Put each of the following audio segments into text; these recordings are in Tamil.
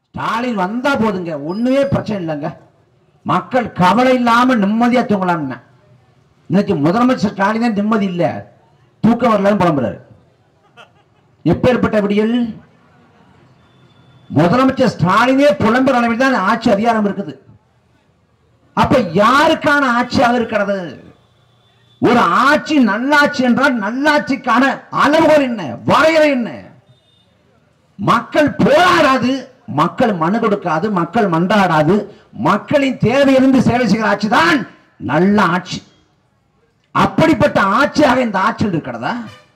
ஸ்டாலின் வந்தா போதுங்க ஒண்ணுமே பிரச்சனை இல்லைங்க மக்கள் கவலை இல்லாம நிம்மதியா தூங்கலாம்னா இன்னைக்கு முதலமைச்சர் ஸ்டாலின் தான் நிம்மதி இல்ல தூக்கம் வரலன்னு புலம்புறாரு எப்பேற்பட்ட விடியல் முதலமைச்சர் ஸ்டாலினே புலம்புற அளவில் தான் ஆட்சி அதிகாரம் இருக்குது அப்ப யாருக்கான ஆட்சியாக இருக்கிறது ஒரு ஆட்சி நல்லாட்சி என்றால் நல்லாட்சிக்கான அளவுகோல் என்ன வரையறை என்ன மக்கள் போராடாது மக்கள் மனு கொடுக்காது மக்கள் மன்றாடாது மக்களின் தேவையிலிருந்து சேவை செய்கிற ஆட்சி தான் நல்ல ஆட்சி அப்படிப்பட்ட ஆட்சியாக இந்த ஆட்சியில் இருக்கிறதா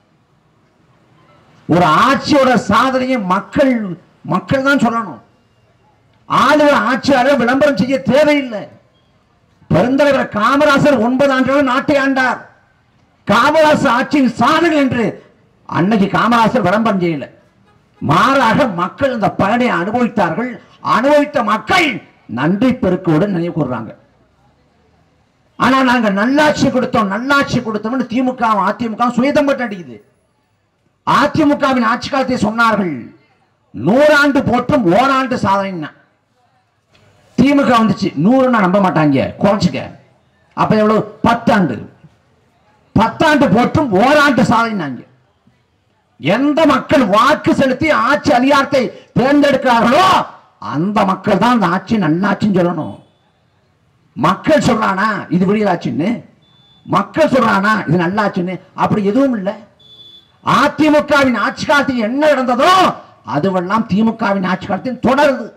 ஒரு ஆட்சியோட சாதனையை மக்கள் மக்கள் தான் சொல்லணும் ஆளுநர் ஆட்சியாளர் விளம்பரம் செய்ய தேவையில்லை பெருந்தலைவர் காமராசர் ஒன்பது ஆண்டுகள் நாட்டை ஆண்டார் காமராசர் ஆட்சியின் சாதனை என்று அன்னைக்கு காமராசர் விளம்பரம் செய்யல மாறாக மக்கள் இந்த பயனை அனுபவித்தார்கள் அனுபவித்த மக்கள் நன்றி பெருக்கோடு நினைவு கூறுறாங்க ஆனா நாங்க நல்லாட்சி கொடுத்தோம் நல்லாட்சி கொடுத்தோம்னு திமுக அதிமுக சுயதம்பட்டு அடிக்குது அதிமுகவின் ஆட்சி காலத்தை சொன்னார்கள் நூறாண்டு போற்றும் ஓராண்டு சாதனை திமுக வந்துச்சு நூறுன்னா நம்ப மாட்டாங்க குறைச்சிக்க அப்ப எவ்வளவு பத்தாண்டு பத்தாண்டு போற்றும் ஓராண்டு சாதனைனாங்க எந்த மக்கள் வாக்கு செலுத்தி ஆட்சி அதிகாரத்தை தேர்ந்தெடுக்கிறார்களோ அந்த மக்கள் தான் அந்த ஆட்சி நல்லாட்சின்னு சொல்லணும் மக்கள் சொல்றானா இது விடியலாட்சின்னு மக்கள் சொல்றானா இது நல்லாட்சின்னு அப்படி எதுவும் இல்லை அதிமுகவின் ஆட்சி காலத்தில் என்ன நடந்ததோ அதுவெல்லாம் திமுகவின் ஆட்சி காலத்தில் தொடருது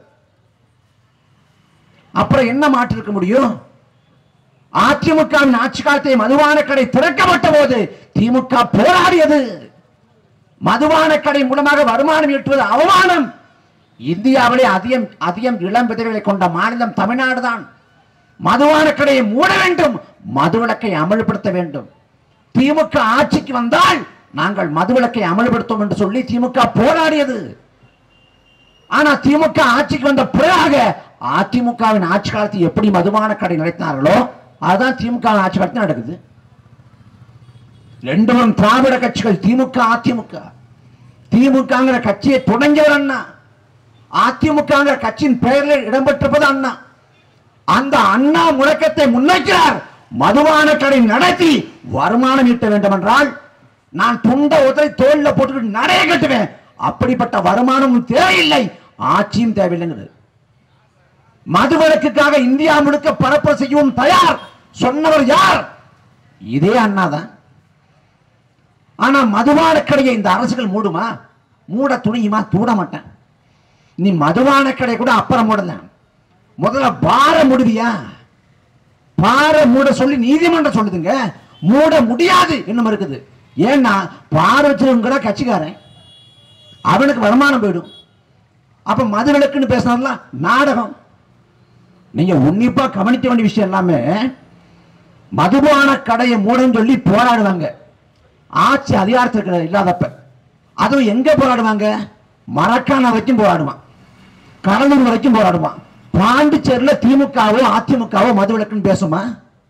அப்புறம் என்ன மாற்று இருக்க முடியும் அதிமுகவின் ஆட்சி காலத்தில் மதுபான கடை திறக்கப்பட்ட போது திமுக போராடியது மதுபான கடை மூலமாக வருமானம் ஈட்டுவது அவமானம் இந்தியாவிலே அதிகம் அதிகம் இளம் விதவைகளை கொண்ட மாநிலம் தமிழ்நாடு தான் மதுபான கடையை மூட வேண்டும் மதுவிலக்கை அமல்படுத்த வேண்டும் திமுக ஆட்சிக்கு வந்தால் நாங்கள் மதுவிலக்கை அமல்படுத்தும் என்று சொல்லி திமுக போராடியது ஆனா திமுக ஆட்சிக்கு வந்த பிறகாக அதிமுகவின் ஆட்சி காலத்தில் எப்படி மதுபான கடை நடத்தினார்களோ அதுதான் திமுக ஆட்சி காலத்தில் நடக்குது ரெண்டும் திராவிட கட்சிகள் திமுக அதிமுக திமுகங்கிற கட்சியை தொடங்கியவர் அண்ணா அதிமுகங்கிற கட்சியின் பெயரில் இடம்பெற்றிருப்பது அண்ணா அந்த அண்ணா முழக்கத்தை முன்வைக்கிறார் மதுபான கடை நடத்தி வருமானம் ஈட்ட வேண்டும் என்றால் நான் துண்ட உதறி தோல்ல போட்டுக்கிட்டு நடைய கட்டுவேன் அப்படிப்பட்ட வருமானமும் தேவையில்லை ஆட்சியும் தேவையில்லைங்கிறது மதுவிலக்குக்காக இந்தியா முழுக்க பரப்ப செய்யவும் தயார் சொன்னவர் யார் இதே அண்ணா தான் ஆனா மதுபான கடையை இந்த அரசுகள் மூடுமா மூட துணியுமா தூட மாட்டேன் நீ மதுபான கடை கூட அப்புறம் மூடலாம் முதல்ல பார முடிவியா பார மூட சொல்லி நீதிமன்றம் சொல்லுதுங்க மூட முடியாது என்னும் இருக்குது ஏன்னா பார வச்சிருக்கிற கட்சிக்காரன் அவனுக்கு வருமானம் போயிடும் அப்ப மதுவிலக்குன்னு பேசினார்ல நாடகம் நீங்க உன்னிப்பா கவனிக்க வேண்டிய விஷயம் எல்லாமே மதுபான கடையை மூடன்னு சொல்லி போராடுவாங்க ஆட்சி அதிகாரத்தில் இல்லாதப்ப அதுவும் எங்க போராடுவாங்க மரக்கான வரைக்கும் போராடுவான் கடலூர் வரைக்கும் போராடுவான் பாண்டிச்சேரியில திமுகவோ அதிமுகவோ மதுவிலக்குன்னு பேசுமா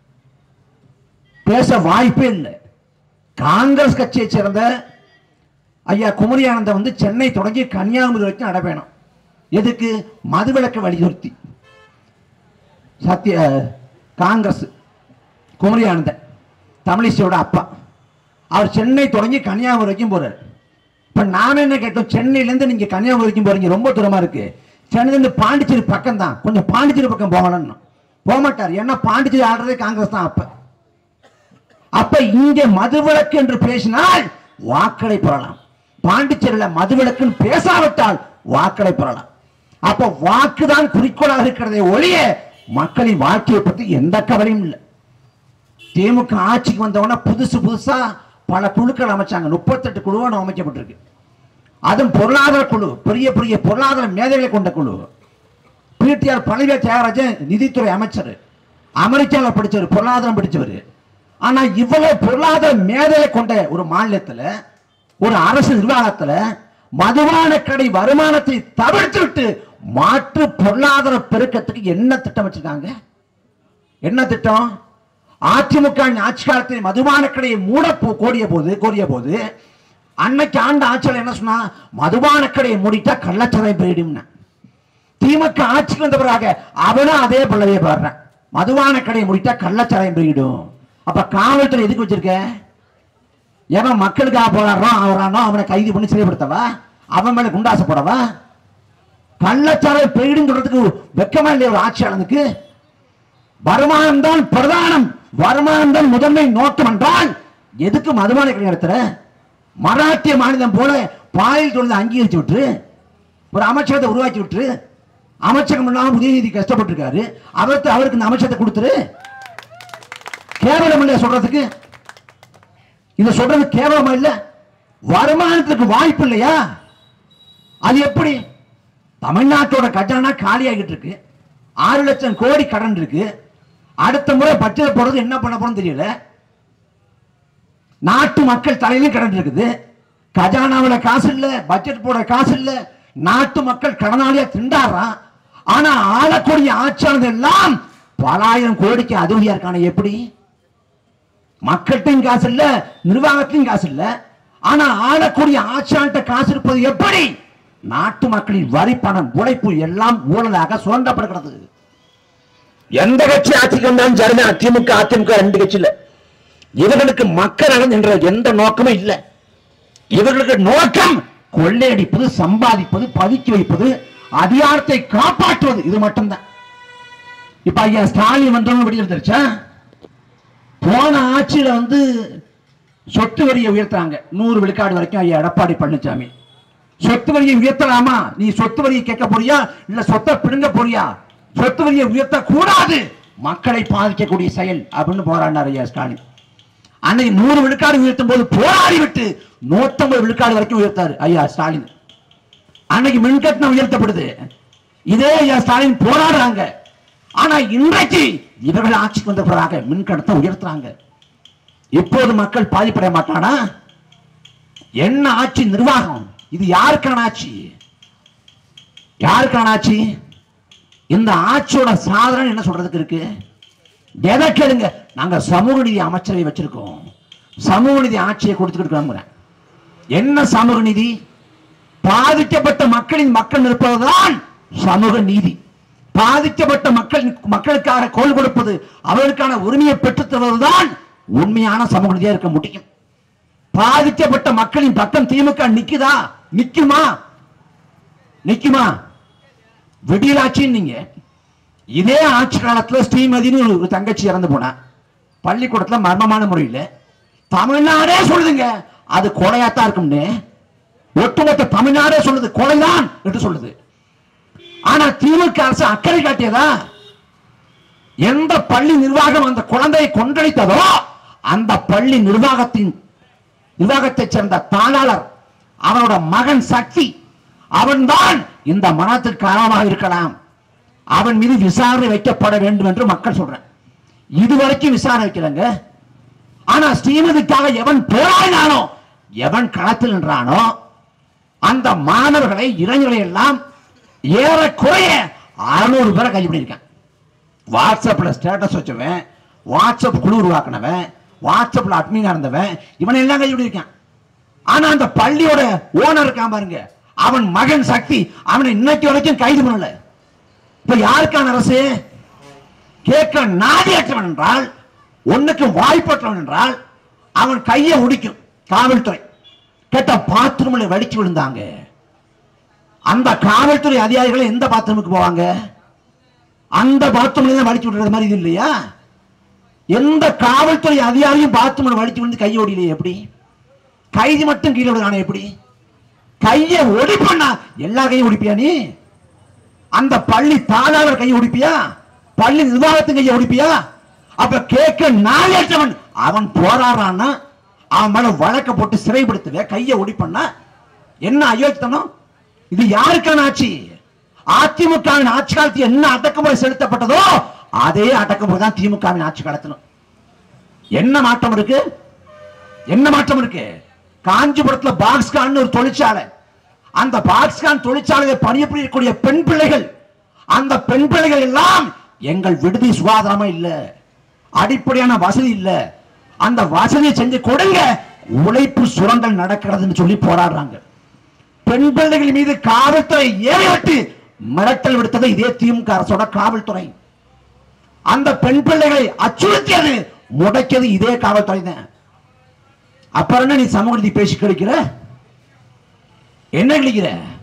பேச வாய்ப்பே இல்லை காங்கிரஸ் கட்சியை சேர்ந்த ஐயா குமரியானந்த வந்து சென்னை தொடங்கி கன்னியாகுமரி வரைக்கும் நடைபயணம் எதுக்கு மதுவிலக்கை வலியுறுத்தி சத்திய காங்கிரஸ் குமரியானந்தன் தமிழிசையோட அப்பா அவர் சென்னை தொடங்கி கன்னியாகுமரி வரைக்கும் போறாரு இப்ப நாம என்ன கேட்டோம் சென்னையிலேருந்து நீங்க கன்னியாகுமரி வரைக்கும் போறீங்க ரொம்ப தூரமா இருக்கு சென்னையிலேருந்து பாண்டிச்சேரி பக்கம் தான் கொஞ்சம் பாண்டிச்சேரி பக்கம் போகணும்னு போக மாட்டார் ஏன்னா பாண்டிச்சேரி ஆடுறதே காங்கிரஸ் தான் அப்ப அப்ப இங்கே மதுவிலக்கு என்று பேசினால் வாக்களை பெறலாம் பாண்டிச்சேரியில மதுவிலக்குன்னு பேசாவிட்டால் வாக்களை பெறலாம் அப்ப வாக்குதான் குறிக்கோளாக இருக்கிறதே ஒழிய மக்களின் வாழ்க்கையை பத்தி எந்த கவலையும் இல்லை திமுக ஆட்சிக்கு வந்தவொடனே புதுசு புதுசா பல குழுக்கள் அமைச்சாங்க முப்பத்தெட்டு குழுவான அமைக்கப்பட்டிருக்கு அதுவும் பொருளாதார குழு பெரிய பெரிய பொருளாதார மேதைகளை கொண்ட குழு பிடிஆர் பழனிவே தியாகராஜன் நிதித்துறை அமைச்சர் அமெரிக்காவில் படிச்சவர் பொருளாதாரம் படிச்சவர் ஆனா இவ்வளவு பொருளாதார மேதையை கொண்ட ஒரு மாநிலத்துல ஒரு அரசு நிர்வாகத்துல மதுபான கடை வருமானத்தை தவிர்த்து விட்டு மாற்று பொருளாதார பெருக்கத்துக்கு என்ன திட்டம் வச்சிருக்காங்க என்ன திட்டம் அதிமுக வின் ஆட்சி காலத்தில் மதுபான கடையை மூட போ- கோரிய போது கோரிய போது அன்னைக்கு ஆண்ட ஆட்சியாளர் என்ன சொன்னா மதுபான கடையை மூடிட்டா கள்ளச்சாராயம் போயிடும்னா திமுக ஆட்சிக்கு வந்த பிறகு அவனும் அதே பிள்ளைய பாடுறான் மதுவான கடையை முடித்தா கள்ளச்சாராயம் போயிடும் அப்ப காவல்துறை எதுக்கு வச்சிருக்க எவன் மக்களுக்காக போராடுறான் அவரானோ அவனை கைது பண்ணி சிறைப்படுத்தவா அவன் மேல குண்டாசை போடவா கள்ளச்சாராயம் பெய்டும் சொல்றதுக்கு வெக்கமா இல்லையா ஒரு ஆட்சியாளனுக்கு வருமானம் தான் பிரதானம் வருமானம் தான் முதன்மை நோக்கம் என்றால் எதுக்கு மதுபான கடை நடத்துற மராட்டிய மாநிலம் போல பாலியல் தொழிலை அங்கீகரிச்சு விட்டு ஒரு அமைச்சகத்தை உருவாக்கி விட்டு அமைச்சகம் இல்லாம உதயநிதி கஷ்டப்பட்டிருக்காரு அவருக்கு அவருக்கு இந்த அமைச்சகத்தை கொடுத்துரு கேவலம் இல்லையா சொல்றதுக்கு இதை சொல்றது கேவலமா இல்ல வருமானத்துக்கு வாய்ப்பு இல்லையா அது எப்படி தமிழ்நாட்டோட கஜானா காலியாகிட்டு இருக்கு ஆறு லட்சம் கோடி கடன் இருக்கு அடுத்த முறை பட்ஜெட் போடுறது என்ன பண்ண போறோம் தெரியல நாட்டு மக்கள் தலையிலும் கடன் இருக்குது கஜானாவுல காசு இல்ல பட்ஜெட் போட காசு இல்ல நாட்டு மக்கள் கடனாளியா திண்டாடுறான் ஆனா ஆளக்கூடிய ஆட்சியானது எல்லாம் பலாயிரம் கோடிக்கு அதுவியா இருக்கான எப்படி மக்கள்கிட்டையும் காசு இல்ல நிர்வாகத்திலையும் காசு இல்ல ஆனா ஆளக்கூடிய ஆட்சியாளர்கிட்ட காசு இருப்பது எப்படி நாட்டு மக்களின் வரி பணம் உழைப்பு எல்லாம் ஊழலாக சுரண்டப்படுகிறது எந்த கட்சி ஆட்சிக்கு வந்தாலும் சரிதான் திமுக அதிமுக ரெண்டு கட்சியில இவர்களுக்கு மக்கள் நலன் என்ற எந்த நோக்கமும் இல்லை இவர்களுக்கு நோக்கம் கொள்ளையடிப்பது சம்பாதிப்பது பதுக்கி வைப்பது அதிகாரத்தை காப்பாற்றுவது இது மட்டும்தான் இப்ப ஐயா ஸ்டாலின் வந்தவங்க வெளியில் தெரிச்சா போன ஆட்சியில வந்து சொத்து வரியை உயர்த்தாங்க நூறு விழுக்காடு வரைக்கும் ஐயா எடப்பாடி பழனிசாமி சொத்து வரியை உயர்த்தலாமா நீ சொத்து வரியை கேட்க போறியா இல்ல சொத்தை பிடுங்க போறியா சொத்து வரியை உயர்த்த கூடாது மக்களை பாதிக்கக்கூடிய செயல் அப்படின்னு போராடினார் ஐயா ஸ்டாலின் அன்னைக்கு நூறு விழுக்காடு உயர்த்தும் போது போராடி விட்டு நூத்தம்பது விழுக்காடு வரைக்கும் உயர்த்தாரு ஐயா ஸ்டாலின் அன்னைக்கு மின்கட்டணம் உயர்த்தப்படுது இதே ஐயா ஸ்டாலின் போராடுறாங்க ஆனா இன்றைக்கு இவர்கள் ஆட்சிக்கு வந்த பிறகு மின்கட்டணத்தை உயர்த்துறாங்க இப்போது மக்கள் பாதிப்படைய மாட்டானா என்ன ஆட்சி நிர்வாகம் இது யாருக்கான ஆட்சி யாருக்கான ஆட்சி இந்த ஆட்சியோட சாதனை என்ன சொல்றதுக்கு இருக்கு எதை கேளுங்க நாங்க சமூக நீதி அமைச்சரை வச்சிருக்கோம் சமூக நீதி ஆட்சியை கொடுத்துக்கிட்டு இருக்கோம் என்ன சமூக நீதி பாதிக்கப்பட்ட மக்களின் மக்கள் இருப்பதுதான் சமூக நீதி பாதிக்கப்பட்ட மக்கள் மக்களுக்காக கோல் கொடுப்பது அவர்களுக்கான உரிமையை பெற்றுத் தருவதுதான் உண்மையான சமூக நீதியா இருக்க முடியும் பாதிக்கப்பட்ட மக்களின் பக்கம் திமுக நிக்குதா நிக்குமா நிக்குமா விடியலாட்சி நீங்க இதே ஆட்சி காலத்துல ஸ்ரீமதினு ஒரு தங்கச்சி இறந்து போனா பள்ளிக்கூடத்துல மர்மமான முறையில் தமிழ்நாடே சொல்லுதுங்க அது கொலையாத்தான் இருக்கும்னு ஒட்டுமொத்த தமிழ்நாடே சொல்லுது கொலைதான் என்று சொல்லுது ஆனா திமுக அரசு அக்கறை காட்டியதா எந்த பள்ளி நிர்வாகம் அந்த குழந்தையை கொன்றளித்ததோ அந்த பள்ளி நிர்வாகத்தின் நிர்வாகத்தை சேர்ந்த தாளாளர் அவனோட மகன் சக்தி அவன்தான் இந்த மரணத்திற்கு காரணமாக இருக்கலாம் அவன் மீது விசாரணை வைக்கப்பட வேண்டும் என்று மக்கள் சொல்றேன் இதுவரைக்கும் விசாரணை வைக்கலங்க ஆனா ஸ்ரீமதிக்காக எவன் போராடினானோ எவன் களத்தில் நின்றானோ அந்த மாணவர்களை இளைஞர்களை எல்லாம் ஏறக்குறைய அறுநூறு பேரை கைது பண்ணியிருக்கான் வாட்ஸ்அப்ல ஸ்டேட்டஸ் வச்சவன் வாட்ஸ்அப் குழு உருவாக்கினவன் வாட்ஸ்அப்ல அட்மினா இருந்தவன் இவனை எல்லாம் கைது பண்ணியிருக்கான் ஆனா அந்த பள்ளியோட ஓனர் இருக்கான் பாருங்க அவன் மகன் சக்தி அவனை இன்னைக்கு வரைக்கும் கைது பண்ணல இப்ப யாருக்கான அரசு கேட்க நாதியற்றவன் என்றால் ஒண்ணுக்கு வாய்ப்பற்றவன் என்றால் அவன் கையை ஒடிக்கும் காவல்துறை கேட்ட பாத்ரூம்ல வடிச்சு விழுந்தாங்க அந்த காவல்துறை அதிகாரிகள் எந்த பாத்ரூமுக்கு போவாங்க அந்த பாத்ரூம்ல தான் வடிச்சு விடுறது மாதிரி இது இல்லையா எந்த காவல்துறை அதிகாரியும் பாத்ரூம்ல வடிச்சு விழுந்து கையை ஓடிலையே எப்படி கைது மட்டும் கீழே விடுறானே எப்படி கையை ஒடிப்பண்ணா எல்லா கையும் ஒடிப்பியா நீ அந்த பள்ளி தாளாளர் கையை ஒடிப்பியா பள்ளி நிர்வாகத்தின் கையை ஒடிப்பியா அப்ப கேட்க நாயற்றவன் அவன் போராடுறான்னா அவன் மேல வழக்க போட்டு சிறைப்படுத்துவ கையை ஒடிப்பண்ணா என்ன அயோக்கித்தனம் இது யாருக்கான ஆட்சி அதிமுகவின் ஆட்சி காலத்தில் என்ன அடக்குமுறை செலுத்தப்பட்டதோ அதே அடக்குமுறை தான் திமுகவின் ஆட்சி காலத்திலும் என்ன மாற்றம் இருக்கு என்ன மாற்றம் இருக்கு காஞ்சிபுரத்துல பாக்ஸ்கான் ஒரு தொழிற்சாலை அந்த பாக்ஸ்கான் தொழிற்சாலையில் பணிபுரியக்கூடிய பெண் பிள்ளைகள் அந்த பெண் பிள்ளைகள் எல்லாம் எங்கள் விடுதி சுகாதாரமா இல்ல அடிப்படையான வசதி இல்ல அந்த வசதியை செஞ்சு கொடுங்க உழைப்பு சுரண்டல் நடக்கிறதுன்னு சொல்லி போராடுறாங்க பெண் பிள்ளைகள் மீது காவல்துறை ஏறிவிட்டு மிரட்டல் விடுத்தது இதே திமுக அரசோட காவல்துறை அந்த பெண் பிள்ளைகளை அச்சுறுத்தியது முடக்கியது இதே காவல்துறை தான் அப்புறம் என்ன நீ சமூக நீதி பேசி கிடைக்கிற என்ன கிடைக்கிற